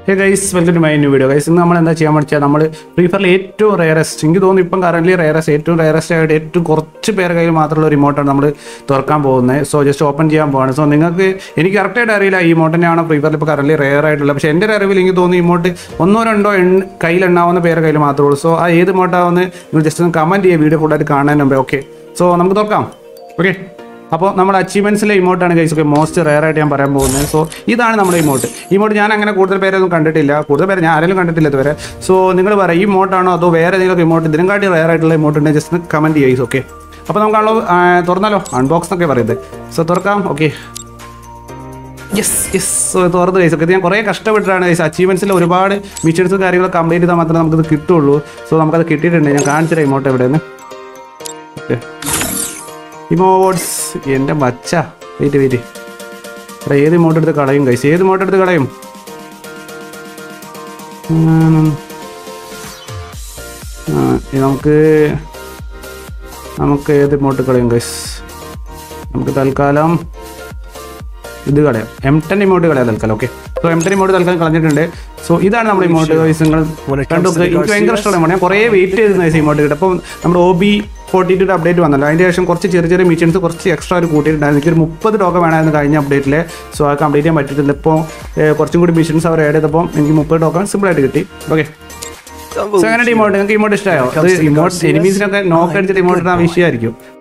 Hey guys welcome to my new video guys ഇന്ന് നമ്മൾ എന്താ ചെയ്യാൻ പഠിച്ചാൽ നമ്മൾ ഫ്രീ ഫയറിൽ ഏറ്റവും റയറസ്റ്റ് എനിക്ക് തോന്നുന്നു ഇപ്പം കറന്റ് റയറസ്റ്റ് ഏറ്റവും റയറസ്റ്റ് ആയിട്ട് ഏറ്റവും കുറച്ച് പേരെ കയ്യിൽ മാത്രമുള്ള ഒരു ഇമോട്ടാണ് നമ്മൾ തുറക്കാൻ പോകുന്നത് സോ ജസ്റ്റ് ഓപ്പൺ ചെയ്യാൻ പോവാണ് സോ നിങ്ങൾക്ക് എനിക്ക് കറക്റ്റായിട്ട് അറിയില്ല ഈ ഇമോട്ടിനെയാണ് ഫ്രീ ഫയറിൽ ഇപ്പോൾ കറന്റ് റയർ ആയിട്ടുള്ളത് പക്ഷേ എൻ്റെ ഒരു അറിവിൽ എനിക്ക് തോന്നുന്നു ഇമോട്ട് ഒന്നോ രണ്ടോ എണ്ണ കയ്യിൽ എണ്ണാവുന്ന പേരെ കയ്യിൽ മാത്രമേ ഉള്ളൂ സോ ആ ഏത് ഇമോട്ടാവുന്ന നിങ്ങൾ ജസ്റ്റ് ഒന്ന് കമൻറ്റ് ചെയ്യുക വീഡിയോ ഫുള്ളായിട്ട് കാണാൻ മുമ്പേ ഓക്കെ സോ നമുക്ക് തുറക്കാം ഓക്കെ അപ്പോൾ നമ്മുടെ അച്ചീവ്മെൻറ്റ്സിലെ ഇമോട്ടാണ് ഗൈസ് ഒക്കെ മോസ്റ്റ് റയർ ആയിട്ട് ഞാൻ പറയാൻ പോകുന്നത് സോ ഇതാണ് നമ്മുടെ ഇമോട്ട് ഇമോട്ട് ഞാൻ അങ്ങനെ കൂടുതൽ പേരൊന്നും കണ്ടിട്ടില്ല കൂടുതൽ പേര് ഞാൻ ആരെങ്കിലും കണ്ടിട്ടില്ല ഇതുവരെ സോ നിങ്ങൾ പറയും ഈ ഇമോട്ടാണോ അതോ വേറെ ഏതെങ്കിലും ഇമോട്ട് ഇതിനും കാട്ടി റയർ ആയിട്ടുള്ള ഇമോട്ട് ഉണ്ടെങ്കിൽ ജസ്റ്റ് കമൻറ്റ് ചെയ്യുക ഓക്കെ അപ്പോൾ നമുക്കാണല്ലോ ആ, തുറന്നാലോ അൺബോക്സ് എന്നൊക്കെ പറയുന്നത് സോ തുറക്കാം ഓക്കെ യെസ് യെസ് സോ തുറന്ന് കഴിച്ചു ഒക്കെ ഇത് ഞാൻ കുറേ കഷ്ടപ്പെട്ടിട്ടാണ് കഴിച്ചത് അച്ചീവ്മെൻറ്റ്സിൽ ഒരുപാട് മിഷൻസും കാര്യങ്ങളൊക്കെ കംപ്ലീറ്റ് ചെയ്താൽ മാത്രമേ നമുക്കിത് കിട്ടുള്ളൂ സോ നമുക്കത് കിട്ടിയിട്ടുണ്ട് ഞാൻ കാണിച്ചിട്ട് ഇമോട്ട് എവിടെയെന്ന് ഓക്കെ ഇമോട്സ് എൻ്റെ മച്ച വെയിറ്റ് വെയിറ്റ് എടാ ഏത് ഇമോട്ട് എടുത്ത് കളയും കൈസ് ഏത് ഇമോട്ട് എടുത്ത് കളയും ഉം. ആ, ഇനി നമുക്ക് നമുക്ക് ഏത് ഇമോട്ട് കളയും കൈസ് നമുക്ക് തൽക്കാലം ഇത് കളയാം എം ടെൻ ഇമോട്ട് കളയാം തൽക്കാലം okay so M ten emote തൽക്കാലം കളഞ്ഞിട്ടുണ്ട് സോ ഇതാണ് നമ്മുടെ ഇമോട്ട് ഗൈസ് നിങ്ങൾ കണ്ടു എനിക്ക് ഭയങ്കര ഇഷ്ടമാണ് ഞാൻ കുറേ വെയിറ്റ് ചെയ്ത് ഗൈസ് ഇമോട്ട് കിട്ടും അപ്പം നമ്മുടെ O B forty two update വന്നല്ലോ അതിന് ശേഷം കുറച്ച് ചെറിയ ചെറിയ മിഷൻസ് കുറച്ച് എക്സ്ട്രാ ഒരു കൂട്ടിയിട്ടുണ്ടായിരുന്നു എനിക്കൊരു മുപ്പത് ടോക്കൺ വേണമായിരുന്നു കഴിഞ്ഞ അപ്ഡേറ്റിൽ സോ അത് കംപ്ലീറ്റ് ചെയ്യാൻ പറ്റിയിട്ടുണ്ട് ഇപ്പോൾ ഏഹ്, കുറച്ചും കൂടി മിഷൻസ് അവർ ആഡ് ചെയ്തപ്പോൾ എനിക്ക് മുപ്പത് ടോക്കൺ സിമ്പിളായിട്ട് കിട്ടി ഓക്കെ സോ അങ്ങനെ ഇമോട്ട് നിങ്ങൾക്ക് ഇമോട്ട് ഇഷ്ടമായോ അത് ഇമോട്ട് എനിമീസിനൊക്കെ നോക്ക് അടിച്ചിട്ട് ഇമോട്ട് ഇടാൻ വിഷയമായിരിക്കും